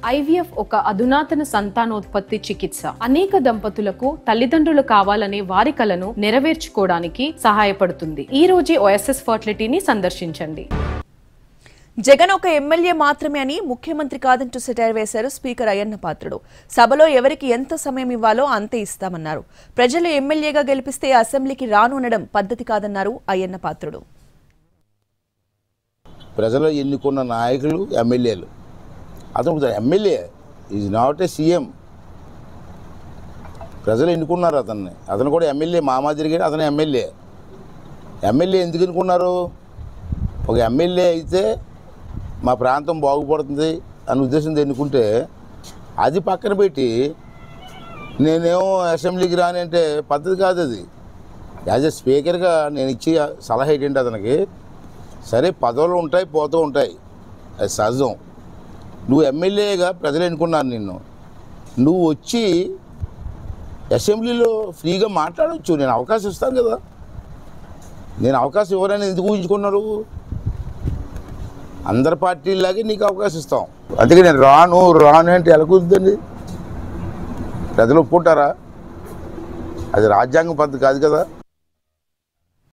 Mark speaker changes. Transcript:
Speaker 1: IVF ఒక అధునాతన సంతానోత్పత్తి చికిత్స అనేక దంపతులకు తల్లిదండ్రులు కావాలనే వారి కలను నెరవేర్చుకోవడానికి సహాయపడుతుంది ఈ రోజే ఓఎస్ఎస్ ఫర్టిలిటీని సందర్శించండి
Speaker 2: జగన్ ఒక ఎమ్మెల్యే మాత్రమే అని ముఖ్యమంత్రి కాదంటూ సెటైర్ వేశారు స్పీకర్ అయ్యన్న పాత్రుడు సభలో ఎవరికి ఎంత సమయం ఇవ్వాలో అంతే ఇస్తామన్నారు ప్రజలు ఎమ్మెల్యేగా గెలిపిస్తే అసెంబ్లీకి రానుండడం పద్ధతి కాదన్నారు అయ్యన్న పాత్రుడు
Speaker 3: ప్రజలు ఎన్నుకున్న నాయకులు ఎమ్మెల్యేలు అతను MLA is not a CM ప్రజలు ఎన్నుకున్నారు అతన్ని అతను కూడా ఎమ్మెల్యే మా మాదిరిగా అతను ఎమ్మెల్యే ఎమ్మెల్యే ఎందుకు ఎన్నుకున్నారు ఒక ఎమ్మెల్యే అయితే మా ప్రాంతం బాగుపడుతుంది అనే ఉద్దేశంతో ఎన్నుకుంటే అది పక్కన పెట్టి నేనేమో అసెంబ్లీకి రాని అంటే పద్ధతి కాదు అది యాజ్ ఎ స్పీకర్గా నేను ఇచ్చే సలహా ఏంటంటే అతనికి సరే పదవులు ఉంటాయి పోతూ ఉంటాయి అది సహజం నువ్వు ఎమ్మెల్యేగా ప్రజలు ఎన్నుకున్నారు నిన్ను నువ్వు వచ్చి అసెంబ్లీలో ఫ్రీగా మాట్లాడవచ్చు నేను అవకాశం ఇస్తాను కదా నేను అవకాశం ఎవరైనా ఎందుకు ఊహించుకున్నారు అందరి పార్టీలాగే నీకు అవకాశం ఇస్తాం అందుకే నేను రాను రాను అంటే ఎలా కుదురుతుంది ప్రజలు ఒప్పుకుంటారా అది రాజ్యాంగ పద్ధతి కాదు కదా